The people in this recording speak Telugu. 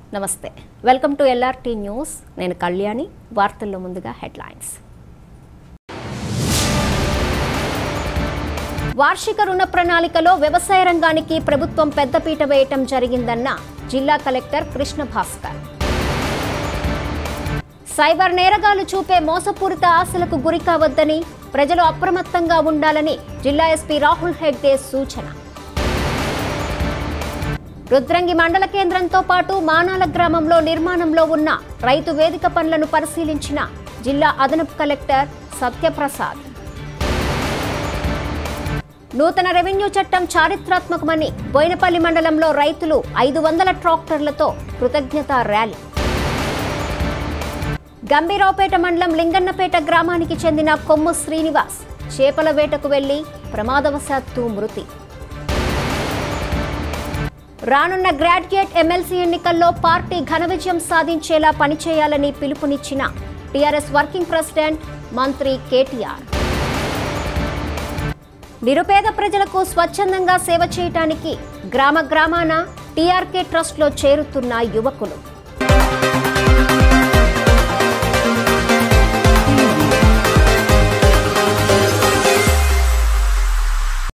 నమస్తే వెల్కమ్ టు ఎల్ఆర్టీ న్యూస్ నేను కళ్యాణి వార్తల్లో ముందుగా హెడ్లైన్స్ వార్షిక రుణ ప్రణాళికలో వ్యవసాయ రంగానికి ప్రభుత్వం పెద్దపీట వేయటం జరిగిందన్న జిల్లా కలెక్టర్ కృష్ణ భాస్కర్ సైబర్ నేరగాలు చూపే మోసపూరిత ఆశలకు గురి కావద్దని ప్రజలు అప్రమత్తంగా ఉండాలని జిల్లా ఎస్పీ రాహుల్ హెగ్డే సూచన రుద్రంగి మండల కేంద్రంతో పాటు మానాల గ్రామంలో నిర్మాణంలో ఉన్న రైతు వేదిక పనులను పరిశీలించిన జిల్లా అదనపు కలెక్టర్ సత్యప్రసాద్ నూతన రెవెన్యూ చట్టం చారిత్రాత్మకమని బోయినపల్లి మండలంలో రైతులు ఐదు వందల ట్రాక్టర్లతో కృతజ్ఞత ర్యాలీ గంభీరావుపేట మండలం లింగన్నపేట గ్రామానికి చెందిన కొమ్ము శ్రీనివాస్ చేపల వేటకు వెళ్లి ప్రమాదవశాత్తు మృతి రానున్న గ్రాడ్యుయేట్ ఎమ్మెల్సీ ఎన్నికల్లో పార్టీ ఘన విజయం సాధించేలా పనిచేయాలని పిలుపునిచ్చిన టీఆర్ఎస్ వర్కింగ్ ప్రెసిడెంట్ మంత్రి కేటీఆర్ నిరుపేద ప్రజలకు స్వచ్ఛందంగా సేవ చేయటానికి గ్రామ గ్రామాన టీఆర్కే ట్రస్ట్లో చేరుతున్న యువకులు